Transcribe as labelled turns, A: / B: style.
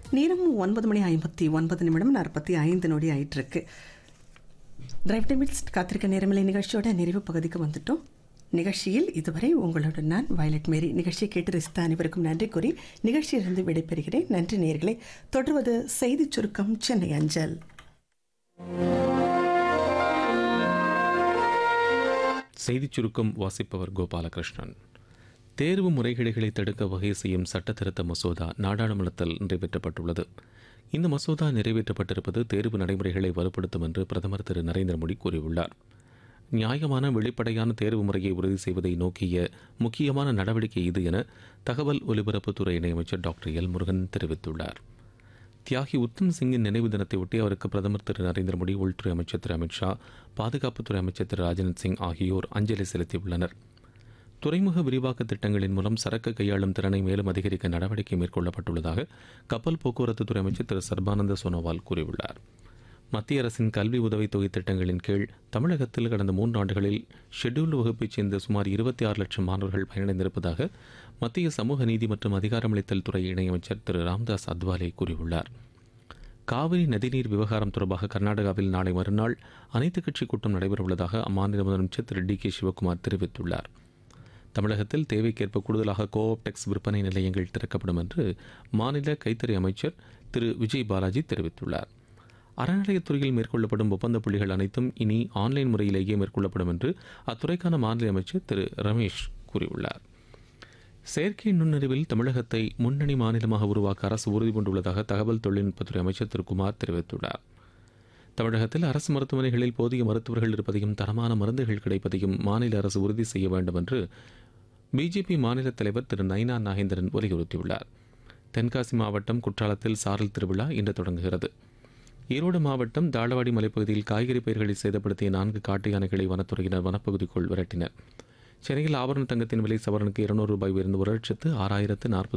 A: நேரமும் ஒன்பது மணி ஐம்பத்தி ஒன்பது நிமிடம் நாற்பத்தி ஐந்து நொடி ஆயிட்டிருக்கு டிரைவ் டெமிட்ஸ் காத்திருக்க நேரமில்லை நிகழ்ச்சியோட நிறைவு பகுதிக்கு வந்துட்டோம் நிகழ்ச்சியில் இதுவரை உங்களுடன் நான் வயலட் மேரி நிகழ்ச்சியை கேட்டு ரசித்த அனைவருக்கும் நன்றி கூறி நிகழ்ச்சியிலிருந்து விடைபெறுகிறேன் நன்றி நேயர்களே தொடர்வது செய்திச் சுருக்கம் சென்னை அஞ்சல்
B: செய்திச் சுருக்கம் வாசிப்பவர் கோபாலகிருஷ்ணன் தேர்வு முறைகேடுகளை தடுக்க வகை செய்யும் சட்ட திருத்த மசோதா நாடாளுமன்றத்தில் நிறைவேற்றப்பட்டுள்ளது இந்த மசோதா நிறைவேற்றப்பட்டிருப்பது தேர்வு நடைமுறைகளை வலுப்படுத்தும் என்று பிரதமர் திரு நரேந்திர மோடி கூறியுள்ளார் நியாயமான வெளிப்படையான தேர்வு முறையை உறுதி செய்வதை நோக்கிய முக்கியமான நடவடிக்கை இது என தகவல் ஒலிபரப்புத்துறை இணையமைச்சர் டாக்டர் எல் முருகன் தெரிவித்துள்ளார் தியாகி உத்தம் சிங்கின் நினைவு தினத்தை ஒட்டி அவருக்கு பிரதமர் திரு நரேந்திர மோடி உள்துறை அமைச்சர் திரு அமித்ஷா பாதுகாப்புத்துறை அமைச்சர் திரு ராஜ்நாத் சிங் ஆகியோர் அஞ்சலி செலுத்தியுள்ளனர் துறைமுக விரிவாக்க திட்டங்களின் மூலம் சரக்கு கையாளும் திறனை மேலும் அதிகரிக்க நடவடிக்கை மேற்கொள்ளப்பட்டுள்ளதாக கப்பல் போக்குவரத்துத்துறை அமைச்சர் திரு சர்பானந்த சோனோவால் கூறியுள்ளார் மத்திய அரசின் கல்வி உதவித்தொகை திட்டங்களின் கீழ் தமிழகத்தில் கடந்த மூன்று ஆண்டுகளில் ஷெட்யூல்டு வகுப்பைச் சேர்ந்த சுமார் இருபத்தி ஆறு லட்சம் மாணவர்கள் பயனடைந்திருப்பதாக மத்திய சமூக நீதி மற்றும் அதிகாரமளித்தல் துறை இணையமைச்சர் திரு ராம்தாஸ் அத்வாலே கூறியுள்ளார் காவிரி நதிநீர் விவகாரம் தொடர்பாக கர்நாடகாவில் நாளை மறுநாள் அனைத்துக் கட்சி கூட்டம் நடைபெறவுள்ளதாக அம்மாநில முதலமைச்சர் திரு டி கே சிவக்குமார் தெரிவித்துள்ளார் தமிழகத்தில் தேவைக்கேற்ப கூடுதலாக கோஆப்டெக்ஸ் விற்பனை நிலையங்கள் திறக்கப்படும் என்று மாநில கைத்தறி அமைச்சர் திரு விஜய் பாலாஜி தெரிவித்துள்ளார் அறநிலையத்துறையில் மேற்கொள்ளப்படும் ஒப்பந்த புள்ளிகள் அனைத்தும் இனி ஆன்லைன் முறையிலேயே மேற்கொள்ளப்படும் என்று அத்துறைக்கான மாநில அமைச்சர் திரு ரமேஷ் கூறியுள்ளார் செயற்கை நுண்ணறிவில் தமிழகத்தை முன்னணி மாநிலமாக உருவாக்க அரசு உறுதி பூண்டுள்ளதாக தகவல் தொழில்நுட்பத்துறை அமைச்சர் திரு குமார் தெரிவித்துள்ளார் தமிழகத்தில் அரசு மருத்துவமனைகளில் போதிய மருத்துவர்கள் இருப்பதையும் தரமான மருந்துகள் கிடைப்பதையும் மாநில அரசு உறுதி செய்ய வேண்டும் என்று பிஜேபி மாநில தலைவர் திரு நைனா நாகேந்திரன் வலியுறுத்தியுள்ளார் தென்காசி மாவட்டம் குற்றாலத்தில் சாரல் திருவிழா இன்று தொடங்குகிறது ஈரோடு மாவட்டம் தாளவாடி மலைப்பகுதியில் காய்கறி பயிர்களை சேதப்படுத்திய நான்கு காட்டு யானைகளை வனத்துறையினர் வனப்பகுதிக்குள் விரட்டினர் சென்னையில் ஆபரண தங்கத்தின் விலை சவரனுக்கு இருநூறு ரூபாய் உயர்ந்து ஒரு லட்சத்து ஆறாயிரத்து நாற்பது